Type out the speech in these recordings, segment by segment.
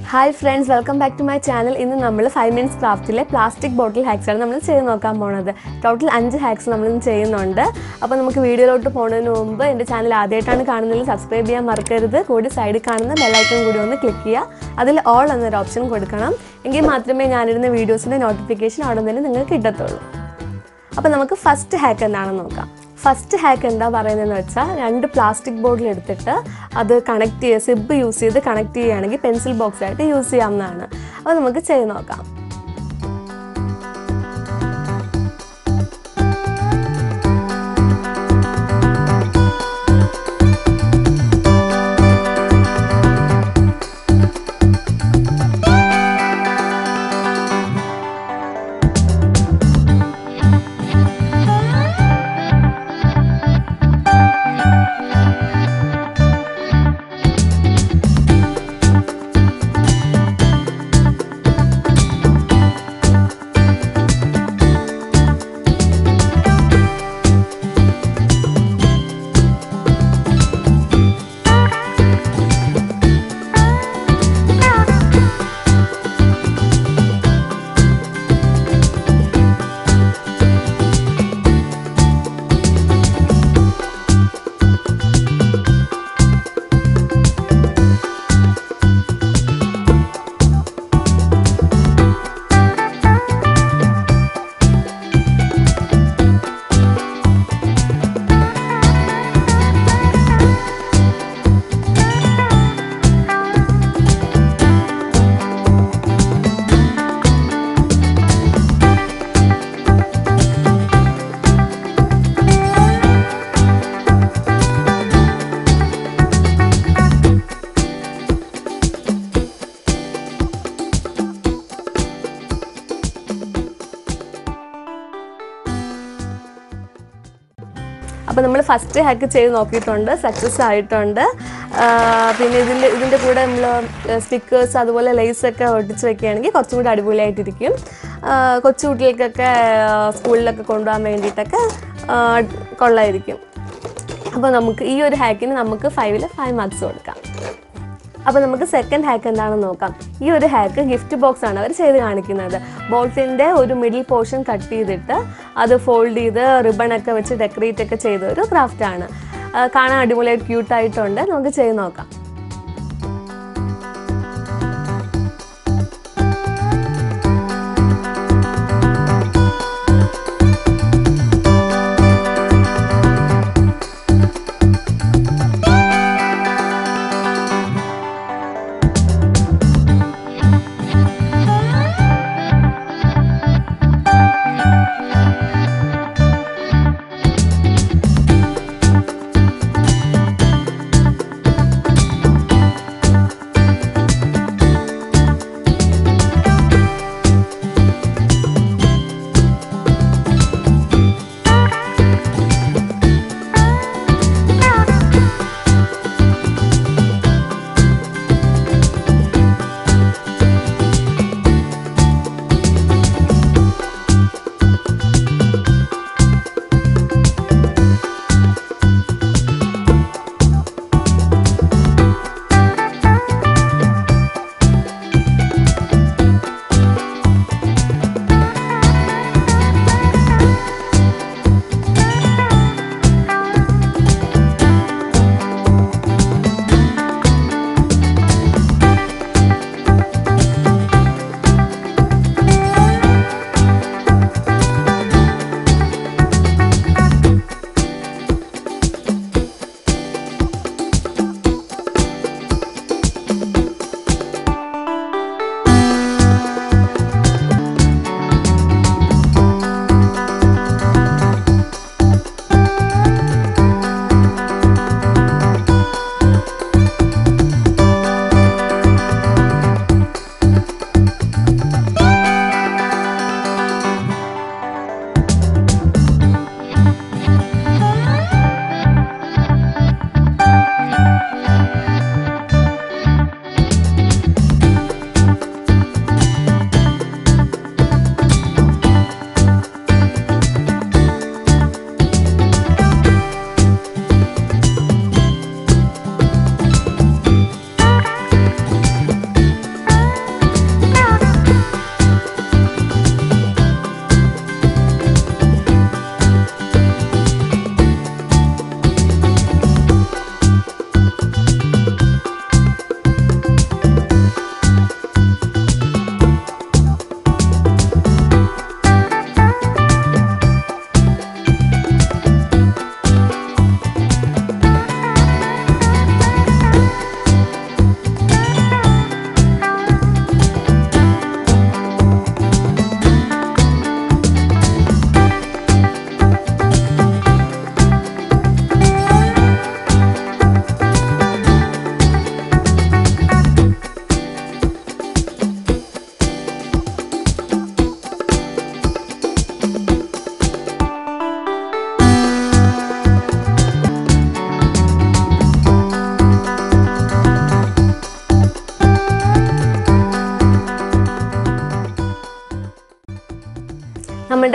Hi friends welcome back to my channel ഇന്ന് നമ്മൾ five minutes ക്രാഫ്റ്റിലെ പ്ലാസ്റ്റിക് ബോട്ടിൽ ഹാക്സ് ആണ് നമ്മൾ ചെയ്ത് നോക്കാൻ പോണത് ടോട്ടൽ അഞ്ച് ഹാക്സ് നമ്മൾ ഇന്ന് ചെയ്യുന്നുണ്ട് അപ്പോൾ നമുക്ക് വീഡിയോയിലോട്ട് പോകുന്നതിന് മുമ്പ് എൻ്റെ ചാനൽ ആദ്യമായിട്ടാണ് കാണുന്നതിൽ സബ്സ്ക്രൈബ് ചെയ്യാൻ മറക്കരുത് കൂടി സൈഡിൽ കാണുന്ന ബെല്ലൈക്കൺ കൂടി ഒന്ന് ക്ലിക്ക് ചെയ്യുക അതിൽ ഓൾ എന്നൊരു ഓപ്ഷൻ കൊടുക്കണം എങ്കിൽ മാത്രമേ ഞാനിടുന്ന വീഡിയോസിൻ്റെ നോട്ടിഫിക്കേഷൻ അവിടെ നിന്ന് നിങ്ങൾക്ക് കിട്ടത്തുള്ളൂ അപ്പോൾ നമുക്ക് ഫസ്റ്റ് ഹാക്ക് എന്താണെന്ന് നോക്കാം ഫസ്റ്റ് ഹാക്ക് എന്താ പറയുന്നതെന്ന് വെച്ചാൽ രണ്ട് പ്ലാസ്റ്റിക് ബോട്ടിൽ എടുത്തിട്ട് അത് കണക്ട് ചെയ്യുക സിബ് യൂസ് ചെയ്ത് കണക്ട് ചെയ്യുകയാണെങ്കിൽ പെൻസിൽ ബോക്സ് ആയിട്ട് യൂസ് ചെയ്യാവുന്നതാണ് അപ്പോൾ നമുക്ക് ചെയ്ത് നോക്കാം അപ്പോൾ നമ്മൾ ഫസ്റ്റ് ഹാക്ക് ചെയ്ത് നോക്കിയിട്ടുണ്ട് സക്സസ് ആയിട്ടുണ്ട് ആ, പിന്നെ ഇതിൻ്റെ ഇതിൻ്റെ കൂടെ നമ്മൾ സ്റ്റിക്കേഴ്സ് അതുപോലെ ലേസ് ഒക്കെ ഒട്ടിച്ച് വെക്കുകയാണെങ്കിൽ കുറച്ചും കൂടി അടിപൊളിയായിട്ടിരിക്കും ആ, കൊച്ചു കുട്ടികൾക്കൊക്കെ ആ, സ്കൂളിലൊക്കെ കൊണ്ടുപോകാൻ വേണ്ടിയിട്ടൊക്കെ ആ, കൊള്ളായിരിക്കും അപ്പോൾ നമുക്ക് ഈ ഒരു ഹാക്കിന് നമുക്ക് ഫൈവിൽ ഫൈവ് മാർക്സ് കൊടുക്കാം അപ്പോൾ നമുക്ക് സെക്കൻഡ് ഹാക്ക് എന്താണെന്ന് നോക്കാം ഈ ഒരു ഹാക്ക് ഗിഫ്റ്റ് ബോക്സ് ആണ് അവർ ചെയ്ത് കാണിക്കുന്നത് ബോട്ടിൻ്റെ ഒരു മിഡിൽ പോർഷൻ കട്ട് ചെയ്തിട്ട് അത് ഫോൾഡ് ചെയ്ത് റിബൺ ഒക്കെ വെച്ച് ഡെക്കറേറ്റ് ഒക്കെ ചെയ്ത ഒരു ക്രാഫ്റ്റ് ആണ് ആ, കാണാൻ അടിപൊളിയായിട്ട് ക്യൂട്ടായിട്ടുണ്ട് നമുക്ക് ചെയ്ത് നോക്കാം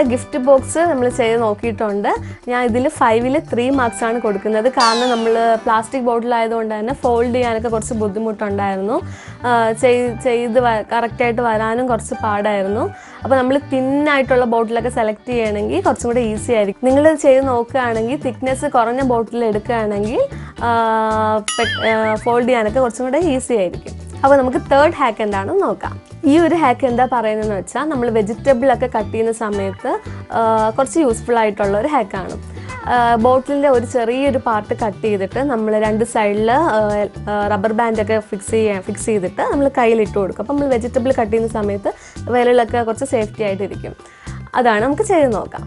നമ്മുടെ ഗിഫ്റ്റ് ബോക്സ് നമ്മൾ ചെയ്ത് നോക്കിയിട്ടുണ്ട് ഞാൻ ഇതിൽ ഫൈവിൽ ത്രീ മാർക്സ് ആണ് കൊടുക്കുന്നത് കാരണം നമ്മൾ പ്ലാസ്റ്റിക് ബോട്ടിലായതുകൊണ്ട് തന്നെ ഫോൾഡ് ചെയ്യാനൊക്കെ കുറച്ച് ബുദ്ധിമുട്ടുണ്ടായിരുന്നു ആ, ചെയ്- ചെയ്ത് കറക്റ്റായിട്ട് വരാനും കുറച്ച് പാടായിരുന്നു അപ്പോൾ നമ്മൾ തിന്നായിട്ടുള്ള ബോട്ടിലൊക്കെ സെലക്ട് ചെയ്യണമെങ്കിൽ കുറച്ചും കൂടെ ഈസി ആയിരിക്കും നിങ്ങൾ ചെയ്ത് നോക്കുകയാണെങ്കിൽ തിക്നെസ് കുറഞ്ഞ ബോട്ടിൽ എടുക്കുകയാണെങ്കിൽ ഫോൾഡ് ചെയ്യാനൊക്കെ കുറച്ചും കൂടെ ഈസി ആയിരിക്കും അപ്പോൾ നമുക്ക് തേർഡ് ഹാക്ക് എന്താണെന്ന് നോക്കാം ഈ ഒരു ഹാക്ക് എന്താ പറയുന്നതെന്ന് വെച്ചാൽ നമ്മൾ വെജിറ്റബിൾ ഒക്കെ കട്ട് ചെയ്യുന്ന സമയത്ത് ആ, കുറച്ച് യൂസ്ഫുൾ ആയിട്ടുള്ള ഒരു ഹാക്കാണ് ബോട്ടിലിൻ്റെ ഒരു ചെറിയൊരു പാർട്ട് കട്ട് ചെയ്തിട്ട് നമ്മൾ രണ്ട് സൈഡിൽ റബ്ബർ ബാൻഡൊക്കെ ഫിക്സ് ചെയ്യാൻ ഫിക്സ് ചെയ്തിട്ട് നമ്മൾ കയ്യിലിട്ട് കൊടുക്കും അപ്പം നമ്മൾ വെജിറ്റബിൾ കട്ട് ചെയ്യുന്ന സമയത്ത് വിരലൊക്കെ കുറച്ച് സേഫ്റ്റി ആയിട്ടിരിക്കും അതാണ് നമുക്ക് ചെയ്ത് നോക്കാം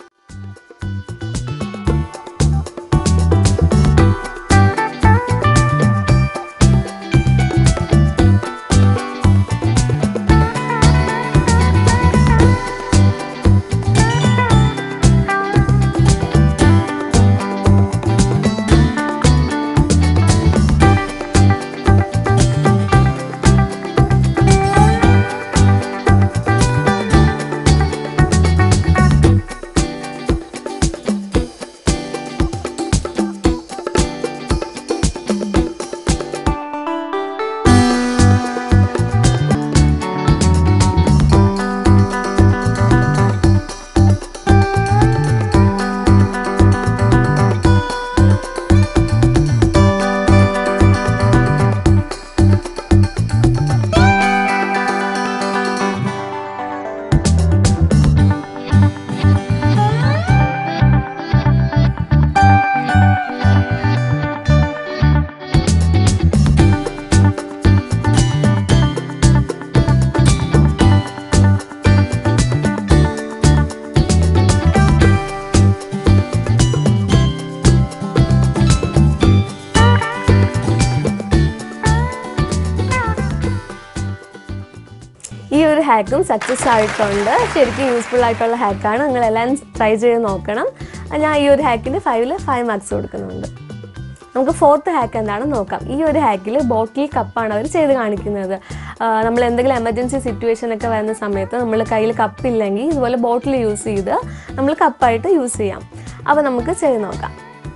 ഈ ഒരു ഹാക്കും സക്സസ് ആയിട്ടുണ്ട് ശരിക്കും യൂസ്ഫുൾ ആയിട്ടുള്ള ഹാക്കാണ് നിങ്ങൾ എല്ലാവരും ട്രൈ ചെയ്ത് നോക്കണം ഞാൻ ഈ ഒരു ഹാക്കിന് ഫൈവിൽ ഫൈവ് മാർക്സ് കൊടുക്കുന്നുണ്ട് നമുക്ക് ഫോർത്ത് ഹാക്ക് എന്താണെന്ന് നോക്കാം ഈ ഒരു ഹാക്കിൽ ബോട്ടിൽ കപ്പാണ് അവർ ചെയ്ത് കാണിക്കുന്നത് ആ, നമ്മൾ എന്തെങ്കിലും എമർജൻസി സിറ്റുവേഷൻ ഒക്കെ വരുന്ന സമയത്ത് നമ്മൾ കയ്യിൽ കപ്പില്ലെങ്കിൽ ഇതുപോലെ ബോട്ടിൽ യൂസ് ചെയ്ത് നമ്മൾ കപ്പായിട്ട് യൂസ് ചെയ്യാം അപ്പോൾ നമുക്ക് ചെയ്ത് നോക്കാം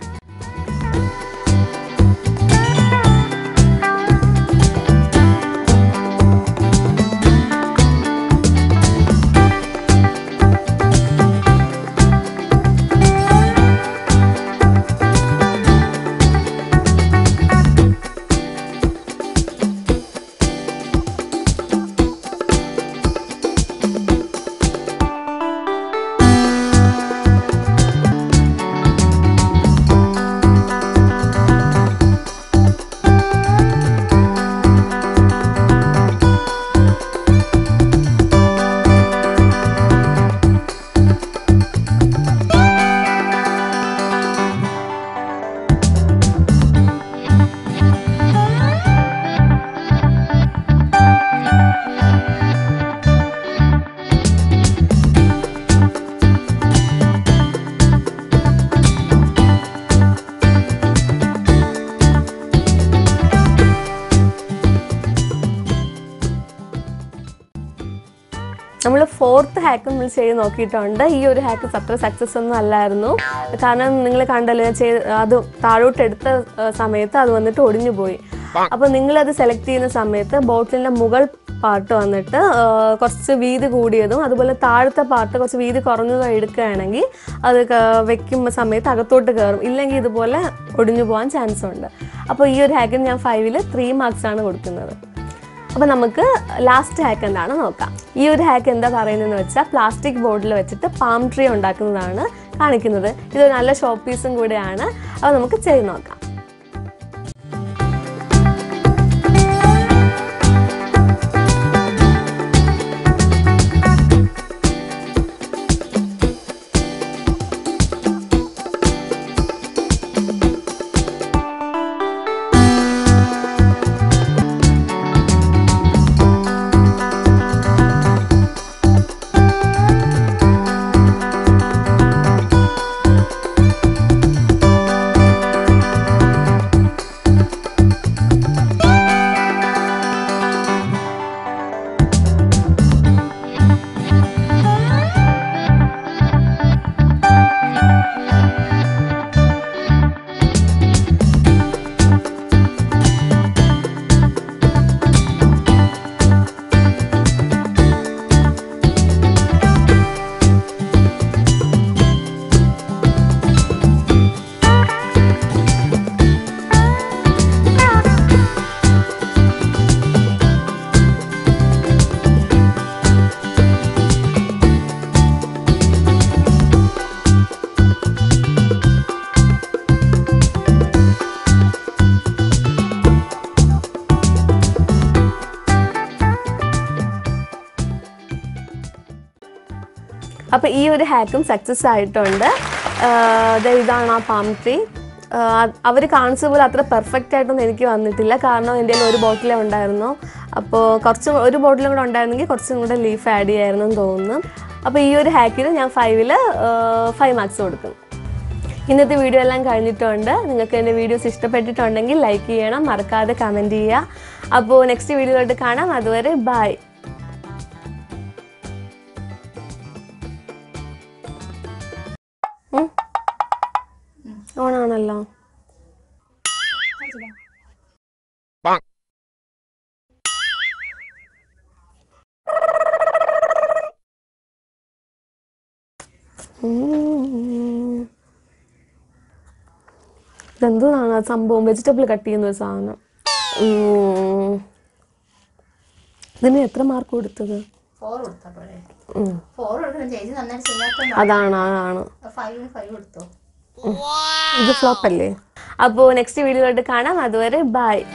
നമ്മൾ ഫോർത്ത് ഹാക്ക് നമ്മൾ ചെയ്ത് നോക്കിയിട്ടുണ്ട് ഈ ഒരു ഹാക്ക് അത്ര സക്സസ് ഒന്നും അല്ലായിരുന്നു കാരണം നിങ്ങൾ കണ്ടല്ലോ ഞാൻ ചെയ്ത് അത് താഴോട്ട് എടുത്ത ആ, സമയത്ത് അത് വന്നിട്ട് ഒടിഞ്ഞു പോയി അപ്പോൾ നിങ്ങളത് സെലക്ട് ചെയ്യുന്ന സമയത്ത് ബോട്ടിലിൻ്റെ മുകൾ പാർട്ട് വന്നിട്ട് ആ, കുറച്ച് വീതി കൂടിയതും അതുപോലെ താഴത്തെ പാർട്ട് കുറച്ച് വീതി കുറഞ്ഞതും എടുക്കുകയാണെങ്കിൽ അത് ക- വെക്കുമ്പോൾ സമയത്ത് അകത്തോട്ട് കയറും ഇല്ലെങ്കിൽ ഇതുപോലെ ഒടിഞ്ഞു പോകാൻ ചാൻസ് ഉണ്ട് അപ്പോൾ ഈ ഒരു ഹാക്കിന് ഞാൻ ഫൈവിൽ ത്രീ മാർക്സ് ആണ് കൊടുക്കുന്നത് അപ്പോൾ നമുക്ക് ലാസ്റ്റ് ഹാക്ക് എന്താണ് നോക്കാം ഈ ഒരു ഹാക്ക് എന്താ പറയുന്നതെന്ന് വെച്ചാൽ പ്ലാസ്റ്റിക് ബോർഡിൽ വെച്ചിട്ട് പാം ട്രീ ഉണ്ടാക്കുന്നതാണ് കാണിക്കുന്നത് ഇതൊരു നല്ല ഷോപ്പ് പീസും കൂടെയാണ് അപ്പോൾ നമുക്ക് ചെയ്ത് നോക്കാം അപ്പോൾ ഈ ഒരു ഹാക്കും സക്സസ് ആയിട്ടുണ്ട് ദേ ഇതാണ് ആ പാം ട്രീ അവർ കാണിച്ച പോലെ അത്ര പെർഫെക്റ്റ് ആയിട്ടൊന്നും എനിക്ക് വന്നിട്ടില്ല കാരണം എൻ്റെ കയ്യിൽ ഒരു ബോട്ടിലേ ഉണ്ടായിരുന്നു അപ്പോൾ കുറച്ച് ഒരു ബോട്ടിലും കൂടെ ഉണ്ടായിരുന്നെങ്കിൽ കുറച്ചും കൂടെ ലീഫ് ആഡ് ചെയ്യായിരുന്നു എന്ന് തോന്നുന്നു അപ്പോൾ ഈ ഒരു ഹാക്കിന് ഞാൻ ഫൈവിൽ ഫൈവ് മാർക്സ് കൊടുക്കും ഇന്നത്തെ വീഡിയോ എല്ലാം കഴിഞ്ഞിട്ടുണ്ട് നിങ്ങൾക്ക് എൻ്റെ വീഡിയോസ് ഇഷ്ടപ്പെട്ടിട്ടുണ്ടെങ്കിൽ ലൈക്ക് ചെയ്യണം മറക്കാതെ കമൻറ്റ് ചെയ്യുക അപ്പോൾ നെക്സ്റ്റ് വീഡിയോയിലോട്ട് കാണാം അതുവരെ ബൈ ഓണാണല്ലോ ഉം. ഇതെന്താണ് ആ സംഭവം വെജിറ്റബിൾ കട്ട് ചെയ്യുന്ന ഒരു സാധനം ഉം. ഇതിന് എത്ര മാർക്ക് കൊടുത്തത് ഫോർ കൊടുത്താ പോരെ ഉം. ഫോർ കൊടുക്കണം ചേച്ചി നന്നായിട്ട് ചെയ്യാത്ത അതാണ് അതാണ് ഫൈവ് ഫൈവ് കൊടുത്തോ ഇത് ഫ്ലോപ്പ് അല്ലേ അപ്പോൾ നെക്സ്റ്റ് വീഡിയോയിലോട്ട് കാണാം അതുവരെ ബൈ